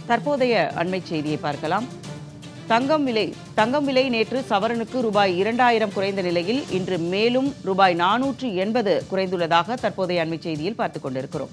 தற்போதைய அண்மை செய்தியை பார்க்கலாம் தங்கம் விலை தங்கம் விலை நேற்று சவரனுக்கு ரூபாய் இரண்டாயிரம் குறைந்த நிலையில் இன்று மேலும் ரூபாய் நானூற்று எண்பது குறைந்துள்ளதாக தற்போதைய அண்மை செய்தியில் பார்த்துக் கொண்டிருக்கிறோம்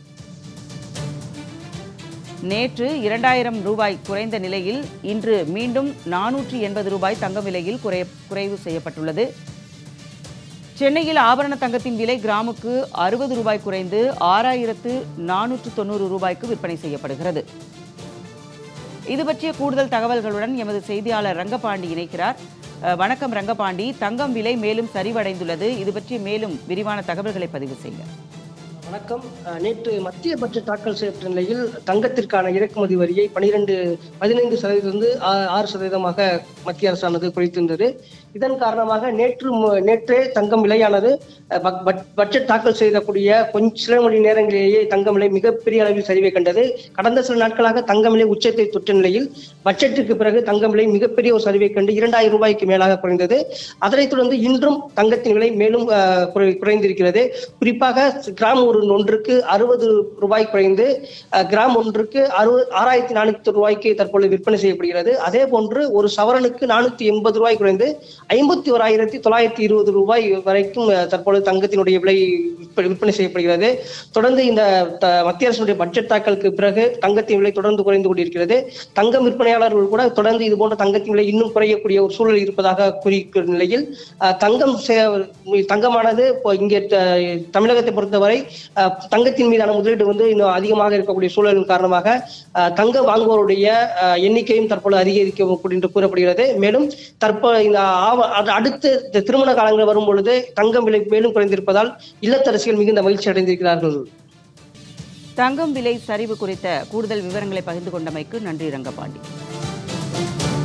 நேற்று இரண்டாயிரம் ரூபாய் குறைந்த நிலையில் இன்று மீண்டும் நானூற்று எண்பது ரூபாய் தங்கம் விலையில் குறை குறைவு செய்யப்பட்டுள்ளது சென்னையில் ஆபரண தங்கத்தின் விலை கிராமுக்கு அறுபது ரூபாய் குறைந்து ஆறாயிரத்து நானூற்று தொண்ணூறு ரூபாய்க்கு விற்பனை செய்யப்படுகிறது இது பற்றிய கூடுதல் தகவல்களுடன் எமது செய்தியாளர் ரங்கபாண்டி இணைக்கிறார் அஹ், வணக்கம் ரங்கபாண்டி தங்கம் விலை மேலும் சரிவடைந்துள்ளது இது பற்றி மேலும் விரிவான தகவல்களை பதிவு செய்யுங்க வணக்கம் அஹ், நேற்று மத்திய பட்ஜெட் தாக்கல் செய்யப்பட்ட நிலையில் தங்கத்திற்கான இறக்குமதி வரியை பனிரெண்டு பதினைந்து சதவீதத்திலிருந்து ஆ- ஆறு சதவீதமாக மத்திய அரசானது குறைத்திருந்தது இதன் காரணமாக நேற்று மு- நேற்றே தங்கம் விலையானது அஹ், பட்- பட்- பட்ஜெட் தாக்கல் செய்யக்கூடிய கொஞ்ச சில மணி நேரங்களிலேயே தங்கம் விலை மிகப்பெரிய அளவில் சரிவை கண்டது கடந்த சில நாட்களாக தங்கம் விலை உச்சத்தை தொட்ட நிலையில் பட்ஜெட்டுக்கு பிறகு தங்கம் விலை மிகப்பெரிய ஒரு சரிவை கண்டு இரண்டாயிரம் ரூபாய்க்கு மேலாக குறைந்தது அதனைத் தொடர்ந்து இன்றும் தங்கத்தின் விலை மேலும் அஹ், குறை- குறைந்திருக்கிறது குறிப்பாக கிராம் ஒரு ஒன்றுக்கு அறுபது ரூபாய் குறைந்து அஹ், கிராம் ஒன்றுக்கு அறுபது ஆறாயிரத்தி நானூத்தி ரூபாய்க்கு தற்பொழுது விற்பனை செய்யப்படுகிறது அதே போன்று ஒரு சவரனுக்கு நானூத்தி எண்பது ரூபாய் குறைந்து ஐம்பத்தி ஓராயிரத்தி தொள்ளாயிரத்தி இருபது ரூபாய் வரைக்கும் அஹ், தற்பொழுது தங்கத்தினுடைய விலை விற்ப- விற்பனை செய்யப்படுகிறது தொடர்ந்து இந்த த- மத்திய அரசுடைய பட்ஜெட் தாக்கலுக்கு பிறகு தங்கத்தின் விலை தொடர்ந்து குறைந்து கொண்டிருக்கிறது தங்கம் விற்பனையாளர்கள் கூட தொடர்ந்து இது போன்ற தங்கத்தின் விலை இன்னும் குறையக்கூடிய ஒரு சூழல் இருப்பதாக கூறியிருக்கிற நிலையில் அஹ், தங்கம் சே- தங்கமானது இப்போ இங்கே த- தமிழகத்தை பொறுத்தவரை அஹ், தங்கத்தின் மீதான முதலீடு வந்து இன்னும் அதிகமாக இருக்கக்கூடிய சூழலின் காரணமாக அஹ், தங்கம் வாங்குவோருடைய அஹ், எண்ணிக்கையும் தற்பொழுது அதிகரிக்கும் என்று கூறப்படுகிறது மேலும் தற்போது இந்த ஆவ- அது அடுத்து இந்த திருமண காலங்கள் வரும் பொழுது தங்கம் விலை மேலும் குறைந்திருப்பதால் இல்லத்தரசிகள் மிகுந்த மகிழ்ச்சி அடைந்திருக்கிறார்கள் தங்கம் விலை சரிவு குறித்த கூடுதல் விவரங்களை பகிர்ந்து கொண்டமைக்கு நன்றி ரங்கபாண்டி